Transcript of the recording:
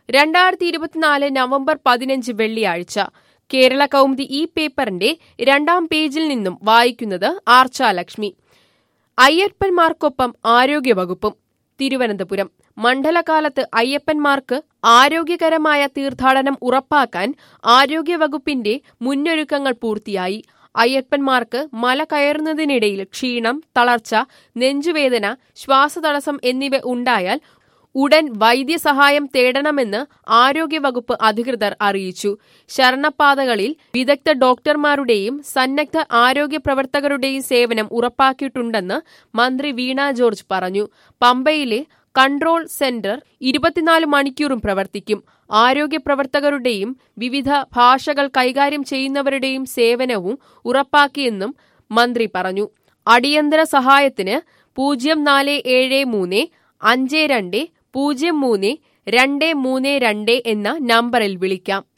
രണ്ടായിരത്തി ഇരുപത്തിനാല് നവംബർ പതിനഞ്ച് വെള്ളിയാഴ്ച കേരള കൗമുദി ഈ പേപ്പറിന്റെ രണ്ടാം പേജിൽ നിന്നും വായിക്കുന്നത് ആർച്ച ലക്ഷ്മി അയ്യപ്പന്മാർക്കൊപ്പം ആരോഗ്യവകുപ്പും തിരുവനന്തപുരം മണ്ഡലകാലത്ത് അയ്യപ്പന്മാർക്ക് ആരോഗ്യകരമായ തീർത്ഥാടനം ഉറപ്പാക്കാൻ ആരോഗ്യവകുപ്പിന്റെ മുന്നൊരുക്കങ്ങൾ പൂർത്തിയായി അയ്യപ്പന്മാർക്ക് മല കയറുന്നതിനിടയിൽ ക്ഷീണം തളർച്ച നെഞ്ചുവേദന ശ്വാസതടസ്സം എന്നിവ ഉണ്ടായാൽ ഉടൻ വൈദ്യസഹായം തേടണമെന്ന് ആരോഗ്യവകുപ്പ് അധികൃതർ അറിയിച്ചു ശരണപാതകളിൽ വിദഗ്ധ ഡോക്ടർമാരുടെയും സന്നദ്ധ ആരോഗ്യ പ്രവർത്തകരുടെയും സേവനം ഉറപ്പാക്കിയിട്ടുണ്ടെന്ന് മന്ത്രി വീണ ജോർജ് പറഞ്ഞു പമ്പയിലെ കൺട്രോൾ സെന്റർ ഇരുപത്തിനാല് മണിക്കൂറും പ്രവർത്തിക്കും ആരോഗ്യ പ്രവർത്തകരുടെയും വിവിധ ഭാഷകൾ കൈകാര്യം ചെയ്യുന്നവരുടെയും സേവനവും ഉറപ്പാക്കിയെന്നും മന്ത്രി പറഞ്ഞു അടിയന്തര സഹായത്തിന് പൂജ്യം നാല് ഏഴ് മൂന്ന് അഞ്ച് രണ്ട് പൂജ്യം മൂന്ന് രണ്ട് മൂന്ന് രണ്ട് എന്ന നമ്പറിൽ വിളിക്കാം